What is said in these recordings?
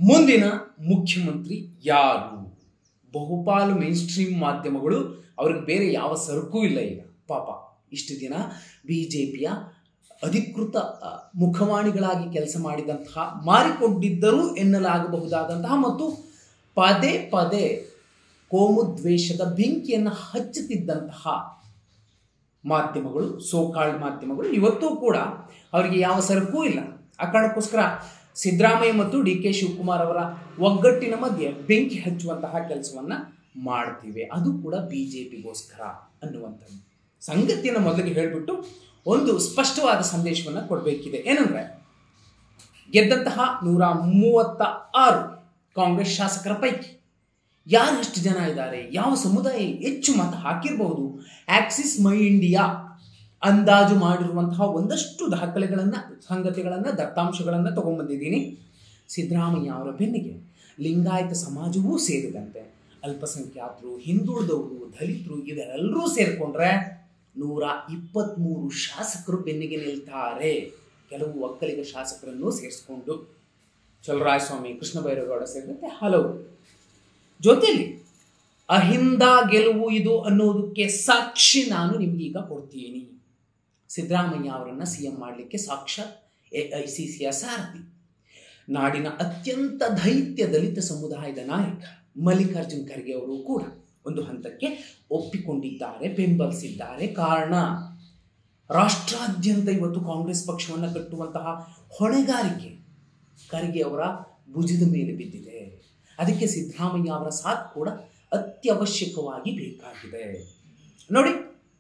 ಮುಂದಿನ ಮುಖ್ಯಮಂತ್ರಿ ಯಾರು ಬಹುಪಾಲು ಮೇನ್ ಸ್ಟ್ರೀಮ್ ಮಾಧ್ಯಮಗಳು ಅವ್ರಿಗೆ ಬೇರೆ ಯಾವ ಸರಕು ಇಲ್ಲ ಈಗ ಪಾಪ ಇಷ್ಟು ದಿನ ಬಿ ಜೆ ಪಿಯ ಅಧಿಕೃತ ಅ, ಮುಖವಾಣಿಗಳಾಗಿ ಕೆಲಸ ಮಾಡಿದಂತಹ ಮಾರಿಕೊಂಡಿದ್ದರು ಎನ್ನಲಾಗಬಹುದಾದಂತಹ ಮತ್ತು ಪದೇ ಪದೇ ಕೋಮುದ್ವೇಷದ ಬೆಂಕಿಯನ್ನು ಹಚ್ಚುತ್ತಿದ್ದಂತಹ ಮಾಧ್ಯಮಗಳು ಸೋಕಾಳ್ ಮಾಧ್ಯಮಗಳು ಇವತ್ತೂ ಕೂಡ ಅವರಿಗೆ ಯಾವ ಸರಕೂ ಇಲ್ಲ ಆ ಕಾರಣಕ್ಕೋಸ್ಕರ ಸಿದ್ದರಾಮಯ್ಯ ಮತ್ತು ಡಿ ಕೆ ಶಿವಕುಮಾರ್ ಅವರ ಒಗ್ಗಟ್ಟಿನ ಮಧ್ಯೆ ಬೆಂಕಿ ಹಚ್ಚುವಂತಹ ಕೆಲಸವನ್ನ ಮಾಡ್ತೀವಿ ಅದು ಕೂಡ ಬಿ ಜೆ ಪಿಗೋಸ್ಕರ ಅನ್ನುವಂಥದ್ದು ಸಂಗತಿಯನ್ನು ಮೊದಲಿಗೆ ಹೇಳಿಬಿಟ್ಟು ಒಂದು ಸ್ಪಷ್ಟವಾದ ಸಂದೇಶವನ್ನು ಕೊಡಬೇಕಿದೆ ಏನಂದ್ರೆ ಗೆದ್ದಂತಹ ನೂರ ಮೂವತ್ತ ಆರು ಕಾಂಗ್ರೆಸ್ ಶಾಸಕರ ಪೈಕಿ ಯಾರೆಷ್ಟು ಜನ ಇದ್ದಾರೆ ಯಾವ ಸಮುದಾಯ ಹೆಚ್ಚು ಮತ ಹಾಕಿರಬಹುದು ಆಕ್ಸಿಸ್ ಮೈ ಇಂಡಿಯಾ ಅಂದಾಜು ಮಾಡಿರುವಂತಹ ಒಂದಷ್ಟು ದಾಖಲೆಗಳನ್ನು ಸಂಗತಿಗಳನ್ನು ದತ್ತಾಂಶಗಳನ್ನು ತಗೊಂಡ್ಬಂದಿದ್ದೀನಿ ಸಿದ್ದರಾಮಯ್ಯ ಅವರ ಬೆನ್ನಿಗೆ ಲಿಂಗಾಯತ ಸಮಾಜವೂ ಸೇರಿದಂತೆ ಅಲ್ಪಸಂಖ್ಯಾತರು ಹಿಂದುಳಿದವರು ದಲಿತರು ಇವರೆಲ್ಲರೂ ಸೇರಿಕೊಂಡ್ರೆ ನೂರ ಇಪ್ಪತ್ತ್ಮೂರು ಶಾಸಕರು ಬೆನ್ನಿಗೆ ನಿಲ್ತಾರೆ ಕೆಲವು ಒಕ್ಕಲಿಗ ಶಾಸಕರನ್ನು ಸೇರಿಸ್ಕೊಂಡು ಚಲರಾಯಸ್ವಾಮಿ ಕೃಷ್ಣ ಬೈರೇಗೌಡ ಸೇರಿದಂತೆ ಹಲವು ಜೊತೆಲಿ ಅಹಿಂದ ಗೆಲುವು ಇದು ಅನ್ನೋದಕ್ಕೆ ಸಾಕ್ಷಿ ನಾನು ನಿಮ್ಗೆ ಈಗ ಕೊಡ್ತೀನಿ ಸಿದ್ದರಾಮಯ್ಯ ಅವರನ್ನ ಸಿ ಎಂ ಮಾಡಲಿಕ್ಕೆ ಸಾಕ್ಷಾತ್ ಎ ಐ ಸಿ ಸಿಯ ಸಾರಥಿ ನಾಡಿನ ಅತ್ಯಂತ ದೈತ್ಯ ದಲಿತ ಸಮುದಾಯದ ನಾಯಕ ಮಲ್ಲಿಕಾರ್ಜುನ್ ಖರ್ಗೆ ಅವರು ಕೂಡ ಒಂದು ಹಂತಕ್ಕೆ ಒಪ್ಪಿಕೊಂಡಿದ್ದಾರೆ ಬೆಂಬಲಿಸಿದ್ದಾರೆ ಕಾರಣ ರಾಷ್ಟ್ರಾದ್ಯಂತ ಇವತ್ತು ಕಾಂಗ್ರೆಸ್ ಪಕ್ಷವನ್ನು ಕಟ್ಟುವಂತಹ ಹೊಣೆಗಾರಿಕೆ ಖರ್ಗೆ ಅವರ ಭುಜದ ಮೇಲೆ ಬಿದ್ದಿದೆ ಅದಕ್ಕೆ ಸಿದ್ದರಾಮಯ್ಯ ಅವರ ಸಾಥ್ ಕೂಡ ಅತ್ಯವಶ್ಯಕವಾಗಿ ಬೇಕಾಗಿದೆ ನೋಡಿ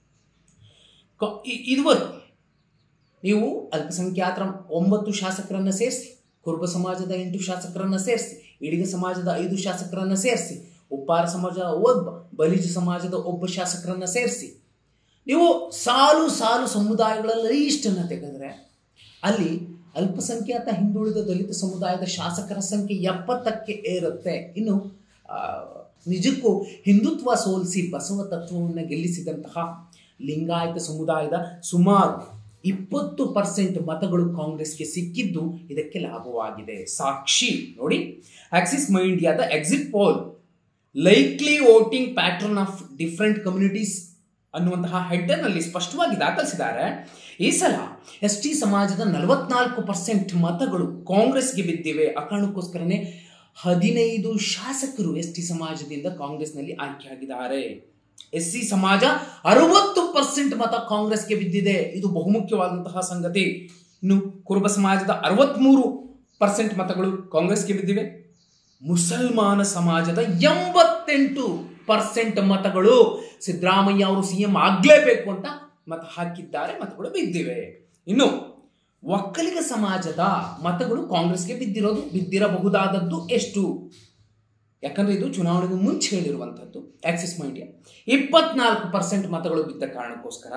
ಕ- ಇ- ಇದುವರೆಗೂ ನೀವು ಅಲ್ಪಸಂಖ್ಯಾತರ ಒಂಬತ್ತು ಶಾಸಕರನ್ನ ಸೇರಿಸಿ ಕುರುಬ ಸಮಾಜದ ಎಂಟು ಶಾಸಕರನ್ನ ಸೇರಿಸಿ ಇಡಿಗ ಸಮಾಜದ ಐದು ಶಾಸಕರನ್ನ ಸೇರಿಸಿ ಉಪ್ಪಾರ ಸಮಾಜದ ಒಬ್ಬ ಬಲಿಜ ಸಮಾಜದ ಒಬ್ಬ ಶಾಸಕರನ್ನ ಸೇರಿಸಿ ನೀವು ಸಾಲು ಸಾಲು ಸಮುದಾಯಗಳಲ್ಲಿ ಇಷ್ಟನ್ನು ತೆಗೆದ್ರೆ ಅಲ್ಲಿ ಅಲ್ಪಸಂಖ್ಯಾತ ಹಿಂದುಳಿದ ದಲಿತ ಸಮುದಾಯದ ಶಾಸಕರ ಸಂಖ್ಯೆ ಎಪ್ಪತ್ತಕ್ಕೆ ಏರುತ್ತೆ ಇನ್ನು ಆ, ನಿಜಕ್ಕೂ ಹಿಂದುತ್ವ ಸೋಲಿಸಿ ಬಸವ ತತ್ವವನ್ನು ಗೆಲ್ಲಿಸಿದಂತಹ ಲಿಂಗಾಯತ ಸಮುದಾಯದ ಸುಮಾರು ಇಪ್ಪತ್ತು ಪರ್ಸೆಂಟ್ ಮತಗಳು ಕಾಂಗ್ರೆಸ್ಗೆ ಸಿಕ್ಕಿದ್ದು ಇದಕ್ಕೆ ಲಾಭವಾಗಿದೆ ಸಾಕ್ಷಿ ನೋಡಿ ಆಕ್ಸಿಸ್ ಮೈ ಇಂಡಿಯಾದ exit poll likely voting pattern of different communities ಅನ್ನುವಂತಹ ಹೆಡ್ಡರ್ನಲ್ಲಿ ಸ್ಪಷ್ಟವಾಗಿ ದಾಖಲಿಸಿದ್ದಾರೆ ಈ ಸಲ ಎಸ್ ಟಿ ಸಮಾಜದ ನಲವತ್ನಾಲ್ಕು ಪರ್ಸೆಂಟ್ ಮತಗಳು ಕಾಂಗ್ರೆಸ್ಗೆ ಬಿದ್ದಿವೆ ಆ ಕಾರಣಕ್ಕೋಸ್ಕರನೇ ಹದಿನೈದು ಶಾಸಕರು ಎಸ್ ಟಿ ಸಮಾಜದಿಂದ ಕಾಂಗ್ರೆಸ್ನಲ್ಲಿ ಆಯ್ಕೆಯಾಗಿದ್ದಾರೆ ಎಸ್ ಸಿ ಸಮಾಜ ಅರವತ್ತು ಪರ್ಸೆಂಟ್ ಮತ ಕಾಂಗ್ರೆಸ್ಗೆ ಬಿದ್ದಿದೆ ಇದು ಬಹುಮುಖ್ಯವಾದಂತಹ ಸಂಗತಿ ಇನ್ನು ಕುರುಬ ಸಮಾಜದ ಅರವತ್ಮೂರು ಪರ್ಸೆಂಟ್ ಮತಗಳು ಕಾಂಗ್ರೆಸ್ಗೆ ಬಿದ್ದಿವೆ ಮುಸಲ್ಮಾನ ಸಮಾಜದ ಎಂಬತ್ತೆಂಟು ಪರ್ಸೆಂಟ್ ಮತಗಳು ಸಿದ್ದರಾಮಯ್ಯ ಅವರು ಸಿ ಎಂ ಆಗಲೇಬೇಕು ಅಂತ ಮತ ಹಾಕಿದ್ದಾರೆ ಮತಗಳು ಬಿದ್ದಿವೆ ಇನ್ನು ಒಕ್ಕಲಿಗ ಸಮಾಜದ ಮತಗಳು ಕಾಂಗ್ರೆಸ್ಗೆ ಬಿದ್ದಿರೋದು ಬಿದ್ದಿರಬಹುದಾದದ್ದು ಎಷ್ಟು ಯಾಕಂದ್ರೆ ಇದು ಚುನಾವಣೆಗೂ ಮುಂಚೆ ಹೇಳಿರುವಂಥದ್ದು ಆಕ್ಸಿಸ್ ಮೈ ಇಂಡಿಯಾ ಇಪ್ಪತ್ನಾಲ್ಕು ಪರ್ಸೆಂಟ್ ಮತಗಳು ಬಿದ್ದ ಕಾರಣಕ್ಕೋಸ್ಕರ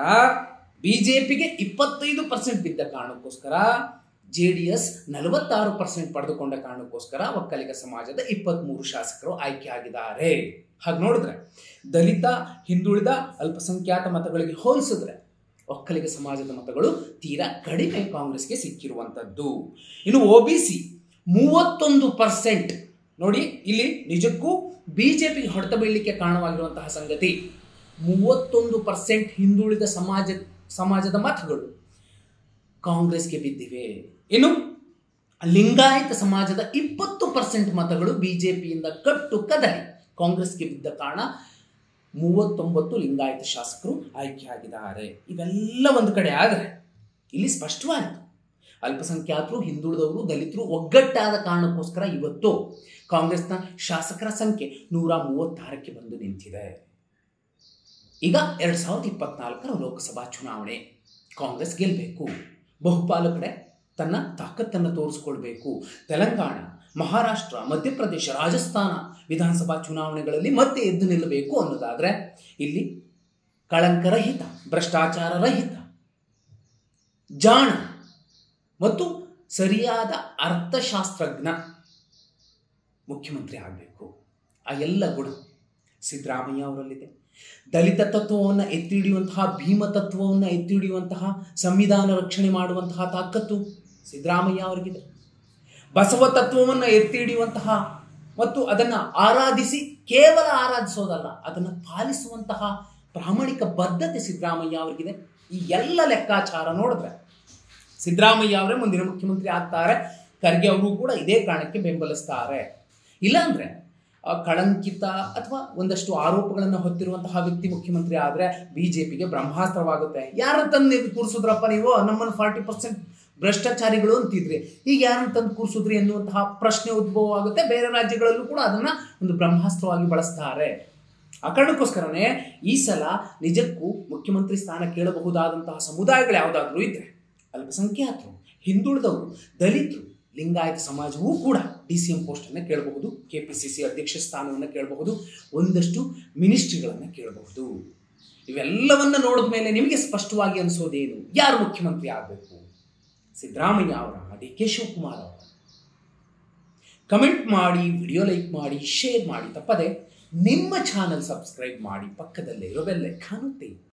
ಬಿಜೆಪಿಗೆ ಇಪ್ಪತ್ತೈದು ಪರ್ಸೆಂಟ್ ಬಿದ್ದ ಕಾರಣಕ್ಕೋಸ್ಕರ ಜೆ ಡಿ ಎಸ್ ನಲವತ್ತಾರು ಪರ್ಸೆಂಟ್ ಪಡೆದುಕೊಂಡ ಕಾರಣಕ್ಕೋಸ್ಕರ ಒಕ್ಕಲಿಗ ಸಮಾಜದ ಇಪ್ಪತ್ತ್ಮೂರು ಶಾಸಕರು ಆಯ್ಕೆಯಾಗಿದ್ದಾರೆ ಹಾಗೆ ನೋಡಿದ್ರೆ ದಲಿತ ಹಿಂದುಳಿದ ಅಲ್ಪಸಂಖ್ಯಾತ ಮತಗಳಿಗೆ ಹೋಲಿಸಿದ್ರೆ ಒಕ್ಕಲಿಗ ಸಮಾಜದ ಮತಗಳು ತೀರಾ ಕಡಿಮೆ ಕಾಂಗ್ರೆಸ್ಗೆ ಸಿಕ್ಕಿರುವಂಥದ್ದು ಇನ್ನು ಒ ಬಿ ಸಿ ಮೂವತ್ತೊಂದು ಪರ್ಸೆಂಟ್ ನೋಡಿ ಇಲ್ಲಿ ನಿಜಕ್ಕೂ ಬಿಜೆಪಿಗೆ ಹೊಡೆತ ಬೀಳಲಿಕ್ಕೆ ಕಾರಣವಾಗಿರುವಂತಹ ಸಂಗತಿ ಮೂವತ್ತೊಂದು ಪರ್ಸೆಂಟ್ ಹಿಂದುಳಿದ ಸಮಾಜ ಸಮಾಜದ ಮತಗಳು ಕಾಂಗ್ರೆಸ್ಗೆ ಬಿದ್ದಿವೆ ಇನ್ನು ಲಿಂಗಾಯತ ಸಮಾಜದ ಇಪ್ಪತ್ತು ಪರ್ಸೆಂಟ್ ಮತಗಳು ಬಿಜೆಪಿಯಿಂದ ಕಟ್ಟು ಕದಲಿ ಕಾಂಗ್ರೆಸ್ಗೆ ಬಿದ್ದ ಕಾರಣ ಮೂವತ್ತೊಂಬತ್ತು ಲಿಂಗಾಯತ ಶಾಸಕರು ಆಯ್ಕೆಯಾಗಿದ್ದಾರೆ ಇವೆಲ್ಲ ಒಂದು ಕಡೆ ಆದರೆ ಇಲ್ಲಿ ಸ್ಪಷ್ಟವಾಯಿತು ಅಲ್ಪಸಂಖ್ಯಾತರು ಹಿಂದುಳಿದವರು ದಲಿತರು ಒಗ್ಗಟ್ಟಾದ ಕಾರಣಕ್ಕೋಸ್ಕರ ಇವತ್ತು ಕಾಂಗ್ರೆಸ್ನ ಶಾಸಕರ ಸಂಖ್ಯೆ ನೂರ ಮೂವತ್ತಾರಕ್ಕೆ ಬಂದು ನಿಂತಿದೆ ಈಗ ಎರಡ್ ಸಾವಿರದ ಇಪ್ಪತ್ನಾಲ್ಕರ ಲೋಕಸಭಾ ಚುನಾವಣೆ ಕಾಂಗ್ರೆಸ್ ಗೆಲ್ಲಬೇಕು ಬಹುಪಾಲು ಕಡೆ ತನ್ನ ತಾಕತ್ತನ್ನು ತೋರಿಸ್ಕೊಳ್ಬೇಕು ತೆಲಂಗಾಣ ಮಹಾರಾಷ್ಟ್ರ ಮಧ್ಯಪ್ರದೇಶ ರಾಜಸ್ಥಾನ ವಿಧಾನಸಭಾ ಚುನಾವಣೆಗಳಲ್ಲಿ ಮತ್ತೆ ಎದ್ದು ನಿಲ್ಲಬೇಕು ಅನ್ನೋದಾದ್ರೆ ಇಲ್ಲಿ ಕಳಂಕರಹಿತ ಭ್ರಷ್ಟಾಚಾರ ರಹಿತ ಜಾಣ ಮತ್ತು ಸರಿಯಾದ ಅರ್ಥಶಾಸ್ತ್ರಜ್ಞ ಮುಖ್ಯಮಂತ್ರಿ ಆಗಬೇಕು ಆ ಎಲ್ಲ ಗುಣ ಸಿದ್ದರಾಮಯ್ಯ ಅವರಲ್ಲಿದೆ ದಲಿತ ತತ್ವವನ್ನು ಎತ್ತಿ ಹಿಡಿಯುವಂತಹ ಭೀಮ ತತ್ವವನ್ನು ಎತ್ತಿ ಹಿಡಿಯುವಂತಹ ಸಂವಿಧಾನ ರಕ್ಷಣೆ ಮಾಡುವಂತಹ ತಾಕತ್ತು ಸಿದ್ದರಾಮಯ್ಯ ಅವರಿಗಿದೆ ಬಸವ ತತ್ವವನ್ನು ಎತ್ತಿ ಹಿಡಿಯುವಂತಹ ಮತ್ತು ಅದನ್ನು ಆರಾಧಿಸಿ ಕೇವಲ ಆರಾಧಿಸೋದಲ್ಲ ಅದನ್ನು ಪಾಲಿಸುವಂತಹ ಪ್ರಾಮಾಣಿಕ ಬದ್ಧತೆ ಸಿದ್ದರಾಮಯ್ಯ ಅವರಿಗಿದೆ ಈ ಎಲ್ಲ ಲೆಕ್ಕಾಚಾರ ನೋಡಿದ್ರೆ ಸಿದ್ದರಾಮಯ್ಯ ಅವರೇ ಮುಂದಿನ ಮುಖ್ಯಮಂತ್ರಿ ಆಗ್ತಾರೆ ಖರ್ಗೆ ಅವರು ಕೂಡ ಇದೇ ಕಾರಣಕ್ಕೆ ಬೆಂಬಲಿಸ್ತಾರೆ ಇಲ್ಲಾಂದ್ರೆ ಆ, ಕಳಂಕಿತ ಅಥವಾ ಒಂದಷ್ಟು ಆರೋಪಗಳನ್ನು ಹೊತ್ತಿರುವಂತಹ ವ್ಯಕ್ತಿ ಮುಖ್ಯಮಂತ್ರಿ ಆದರೆ ಬಿ ಜೆ ಪಿಗೆ ಬ್ರಹ್ಮಾಸ್ತ್ರವಾಗುತ್ತೆ ಯಾರನ್ನು ತಂದು ಕೂರಿಸಿದ್ರಪ್ಪ ನೀವು ನಮ್ಮನ್ನು ಫಾರ್ಟಿ ಪರ್ಸೆಂಟ್ ಭ್ರಷ್ಟಾಚಾರಿಗಳು ಅಂತಿದ್ರಿ ಈಗ ಯಾರನ್ನು ತಂದು ಕೂರಿಸಿದ್ರಿ ಎನ್ನುವಂತಹ ಪ್ರಶ್ನೆ ಉದ್ಭವ ಆಗುತ್ತೆ ಬೇರೆ ರಾಜ್ಯಗಳಲ್ಲೂ ಕೂಡ ಅದನ್ನು ಒಂದು ಬ್ರಹ್ಮಾಸ್ತ್ರವಾಗಿ ಬಳಸ್ತಾರೆ ಆ ಕಾರಣಕ್ಕೋಸ್ಕರನೇ ಈ ಸಲ ನಿಜಕ್ಕೂ ಮುಖ್ಯಮಂತ್ರಿ ಸ್ಥಾನ ಕೇಳಬಹುದಾದಂತಹ ಸಮುದಾಯಗಳು ಯಾವುದಾದ್ರೂ ಇದ್ರೆ ಅಲ್ಪಸಂಖ್ಯಾತರು ಹಿಂದುಳಿದವರು ದಲಿತರು ಲಿಂಗಾಯತ ಸಮಾಜವೂ ಕೂಡ ಡಿ ಸಿ ಎಂ ಪೋಸ್ಟನ್ನು ಕೇಳಬಹುದು ಕೆ ಪಿ ಸಿ ಸಿ ಅಧ್ಯಕ್ಷ ಸ್ಥಾನವನ್ನು ಕೇಳಬಹುದು ಒಂದಷ್ಟು ಮಿನಿಸ್ಟ್ರಿಗಳನ್ನು ಕೇಳಬಹುದು ಇವೆಲ್ಲವನ್ನ ನೋಡಿದ ಮೇಲೆ ನಿಮಗೆ ಸ್ಪಷ್ಟವಾಗಿ ಅನಿಸೋದೇನು ಯಾರು ಮುಖ್ಯಮಂತ್ರಿ ಆಗಬೇಕು ಸಿದ್ದರಾಮಯ್ಯ ಅವರ ಡಿ ಕೆ ಶಿವಕುಮಾರ್ ಅವರ ಕಮೆಂಟ್ ಮಾಡಿ ವಿಡಿಯೋ ಲೈಕ್ ಮಾಡಿ ಶೇರ್ ಮಾಡಿ ತಪ್ಪದೆ ನಿಮ್ಮ ಚಾನಲ್ ಸಬ್ಸ್ಕ್ರೈಬ್ ಮಾಡಿ ಪಕ್ಕದಲ್ಲೇ ಇರೋ ಬೆಲ್ ಕಾಣುತ್ತೆ